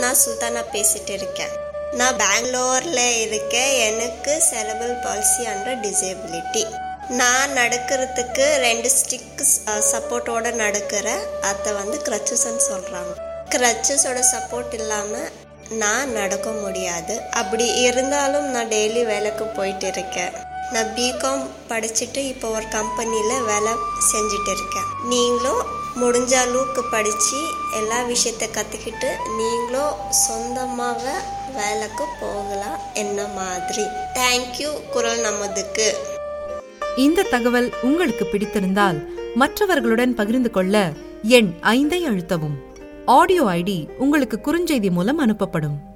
நான் சுல்தானா பேசிட்டு இருக்கேன் நான் பெங்களூரில் இருக்கேன் எனக்கு செலபல் பாலிசி அண்ட் டிசேபிலிட்டி நான் நடக்கிறதுக்கு ரெண்டு ஸ்டிக் சப்போர்ட்டோட நடக்கிறேன் அதை வந்து க்ரச்சஸ்ன்னு சொல்கிறாங்க க்ரச்சஸோட சப்போர்ட் இல்லாமல் நான் நடக்க முடியாது அப்படி இருந்தாலும் நான் டெய்லி வேலைக்கு போயிட்டு இருக்கேன் நான் பிகாம் படிச்சுட்டு இப்போ ஒரு கம்பெனியில் வேலை செஞ்சுட்டு இருக்கேன் நீங்களும் முடிஞ்ச அளவுக்கு படித்து எல்லா விஷயத்த கற்றுக்கிட்டு நீங்களும் சொந்தமாக வேலைக்கு போகலாம் என்ன மாதிரி தேங்க்யூ குரல் நமதுக்கு இந்த தகவல் உங்களுக்கு பிடித்திருந்தால் மற்றவர்களுடன் பகிர்ந்து கொள்ள எண் ஐந்தை அழுத்தவும் ஆடியோ ஐடி உங்களுக்கு குறுஞ்செய்தி மூலம் அனுப்பப்படும்